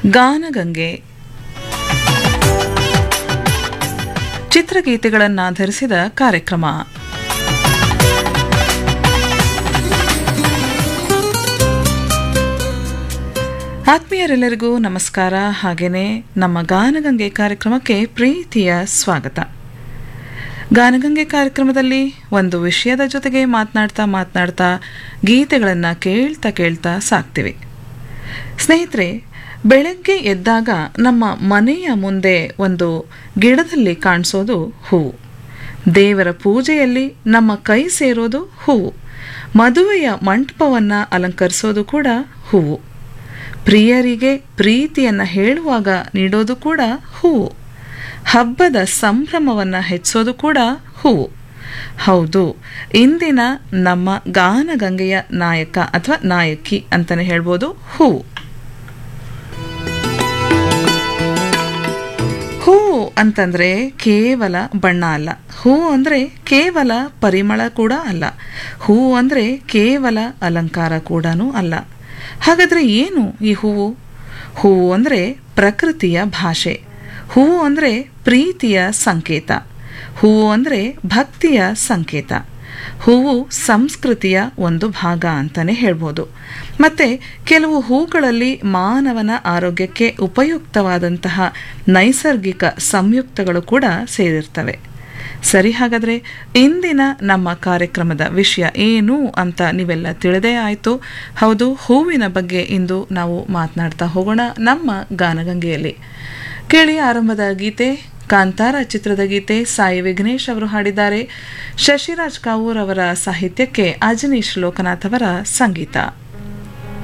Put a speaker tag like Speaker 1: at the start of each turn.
Speaker 1: ಗಾನಗಂಗೆ ಚಿತ್ರಗೀತೆಗಳನ್ನಾಧರಿಸಿದ ಕಾರ್ಯಕ್ರಮ ಆತ್ಮೀಯರೆಲ್ಲರಿಗೂ ನಮಸ್ಕಾರ ಹಾಗೆಯೇ ನಮ್ಮ ಗಾನಗಂಗೆ ಕಾರ್ಯಕ್ರಮಕ್ಕೆ ಪ್ರೀತಿಯ ಸ್ವಾಗತ ಗಾನಗಂಗೆ ಕಾರ್ಯಕ್ರಮದಲ್ಲಿ ಒಂದು ವಿಷಯದ ಜೊತೆಗೆ ಮಾತನಾಡ್ತಾ ಮಾತನಾಡ್ತಾ ಗೀತೆಗಳನ್ನು ಕೇಳ್ತಾ ಕೇಳ್ತಾ ಸಾಕ್ತಿವಿ ಸ್ನೇಹಿತರೆ ಬೆಳಗ್ಗೆ ಎದ್ದಾಗ ನಮ್ಮ ಮನೆಯ ಮುಂದೆ ಒಂದು ಗಿಡದಲ್ಲಿ ಕಾಣಿಸೋದು ಹೂವು ದೇವರ ಪೂಜೆಯಲ್ಲಿ ನಮ್ಮ ಕೈ ಸೇರೋದು ಹೂವು ಮದುವೆಯ ಮಂಟಪವನ್ನು ಅಲಂಕರಿಸೋದು ಕೂಡ ಹೂವು ಪ್ರಿಯರಿಗೆ ಪ್ರೀತಿಯನ್ನು ಹೇಳುವಾಗ ನೀಡೋದು ಕೂಡ ಹೂವು ಹಬ್ಬದ ಸಂಭ್ರಮವನ್ನು ಹೆಚ್ಚೋದು ಕೂಡ ಹೂವು ಹೌದು ಇಂದಿನ ನಮ್ಮ ಗಾನಗಂಗೆಯ ನಾಯಕ ಅಥವಾ ನಾಯಕಿ ಅಂತಲೇ ಹೇಳ್ಬೋದು ಹೂವು ಹೂವು ಅಂತಂದ್ರೆ ಕೇವಲ ಬಣ್ಣ ಅಲ್ಲ ಹೂವು ಅಂದರೆ ಕೇವಲ ಪರಿಮಳ ಕೂಡ ಅಲ್ಲ ಹೂವು ಅಂದರೆ ಕೇವಲ ಅಲಂಕಾರ ಕೂಡ ಅಲ್ಲ ಹಾಗಾದರೆ ಏನು ಈ ಹೂವು ಹೂವು ಅಂದರೆ ಪ್ರಕೃತಿಯ ಭಾಷೆ ಹೂವು ಅಂದರೆ ಪ್ರೀತಿಯ ಸಂಕೇತ ಹೂವು ಅಂದರೆ ಭಕ್ತಿಯ ಸಂಕೇತ ಹೂವು ಸಂಸ್ಕೃತಿಯ ಒಂದು ಭಾಗ ಅಂತಲೇ ಹೇಳ್ಬೋದು ಮತ್ತು ಕೆಲವು ಹೂಗಳಲ್ಲಿ ಮಾನವನ ಆರೋಗ್ಯಕ್ಕೆ ಉಪಯುಕ್ತವಾದಂತಹ ನೈಸರ್ಗಿಕ ಸಂಯುಕ್ತಗಳು ಕೂಡ ಸೇರಿರ್ತವೆ ಸರಿ ಹಾಗಾದರೆ ಇಂದಿನ ನಮ್ಮ ಕಾರ್ಯಕ್ರಮದ ವಿಷಯ ಏನು ಅಂತ ನೀವೆಲ್ಲ ತಿಳಿದೇ ಆಯಿತು ಹೌದು ಹೂವಿನ ಬಗ್ಗೆ ಇಂದು ನಾವು ಮಾತನಾಡ್ತಾ ಹೋಗೋಣ ನಮ್ಮ ಗಾನಗಂಗೆಯಲ್ಲಿ ಕೇಳಿ ಆರಂಭದ ಗೀತೆ ಕಾಂತಾರ ಚಿತ್ರದ ಗೀತೆ ಸಾಯಿ ವಿಘ್ನೇಶ್ ಅವರು ಹಾಡಿದ್ದಾರೆ ಶಶಿರಾಜ್ ಕಾವೂರ್ ಅವರ ಸಾಹಿತ್ಯಕ್ಕೆ ಅಜನೀಶ್ ಲೋಕನಾಥ್ ಅವರ ಸಂಗೀತ